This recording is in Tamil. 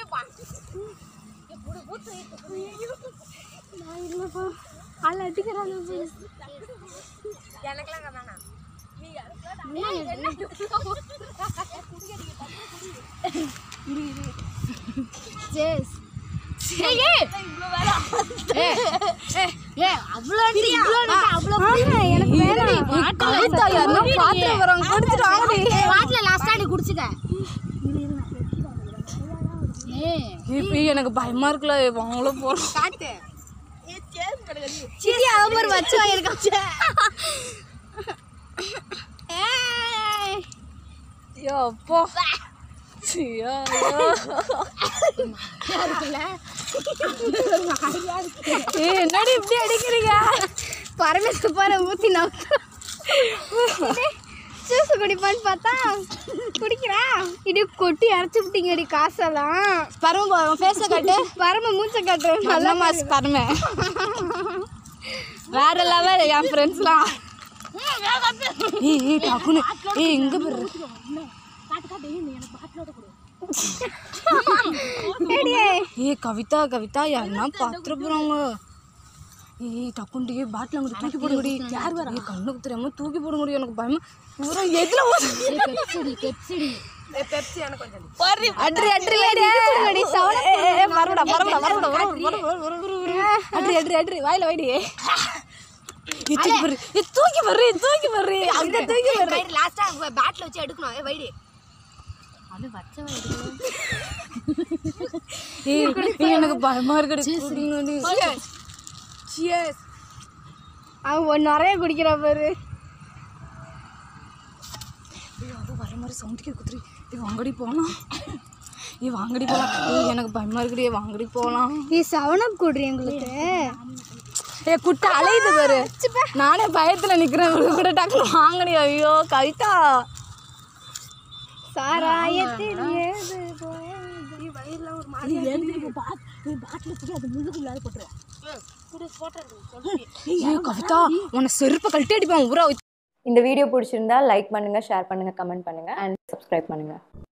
நான் இல்லைப்பா ஆள் அடிக்கிறாங்க எனக்குலாம் வேணாம் ஜேஸ் அவ்வளோ அவ்வளோ எனக்கு வேணாம் கவிதா யாருன்னா பாத்திரம் வரவங்க குடிச்சிட்டு வாங்கடி பாட்டில் லாஸ்ட்டாக நீ குடிச்சுக்க ஏ இப்போ எனக்கு பயமா இருக்குல்ல அவங்களும் போறோம் காட்டு சிரி அவன் ஒரு வச்சு வாங்கியிருக்கான் ஐயோ அப்போ ஐயோ ஏய் என்னடி இப்படி அடிக்கிறீங்க பரமேஸ்வர் பாரு ஊற்றி நான் ஜூஸ் குடிப்பான்னு பார்த்தா குடிக்கிறா இடி கொட்டி அரைச்சி விட்டீங்கடி காசெல்லாம் பரம ஃபேஸை காட்டு பரம மூச்சை காட்டுறேன் நல்ல மாஸ் பரம வேற லெவல் என் ஃப்ரெண்ட்ஸ்லாம் ஏய் ஏய் டக்குனு ஏய் எங்க போற ஏய் கவிதா கவிதா யாருன்னா பாத்துற போறாங்க ஏய் டக்குண்டு ஏய் பாட்டில் அங்கே தூக்கி போட முடியும் யார் வர ஏய் கண்ணுக்கு தெரியாம தூக்கி போட முடியும் எனக்கு பயமா பூரா எதுல பெப்சிடி பெப்சிடி அட்ரி அட்ரி லேடி அடி சவுண்ட் வரடா வரடா வரடா வரடா அட்ரி அட்ரி அட்ரி வாயில வைடி ஏய், தூக்கி போடு ஏய், தூக்கி போடு தூக்கி போடு அங்க தூக்கி போடு லாஸ்ட்டாக பேட்டில் வச்சு எடுக்கணும் ஏ வைடி அது வச்சவன் ஏய் ஏய், எனக்கு பயமா இருக்குடி குடிங்கடி அவன் ஒன்று நிறைய குடிக்கிறா பாரு ஏய் அது வர மாதிரி சவுண்ட் கேக்குதுடி ஏய் வாங்கடி போலாம் ஏய் வாங்கடி போலாம் ஏய் எனக்கு பயமா இருக்குடி ஏய், வாங்கடி போலாம் நீ செவன் அப் குடுறி எங்களுக்கு ஏய் குட்டை அலையுது பாரு நானே பயத்துல நிக்கிறேன் இவரு கூட டக்குனு வாங்கடி ஐயோ கவிதா சாராயத்தில் ஏது ஏய் கவிதா உன்னை செருப்பை கழட்டி அடிப்பேன் ஊரா இந்த வீடியோ பிடிச்சிருந்தா லைக் பண்ணுங்கள் ஷேர் பண்ணுங்கள் கமெண்ட் பண்ணுங்கள் அண்ட் சப்ஸ்கிரைப் பண்ணுங்கள்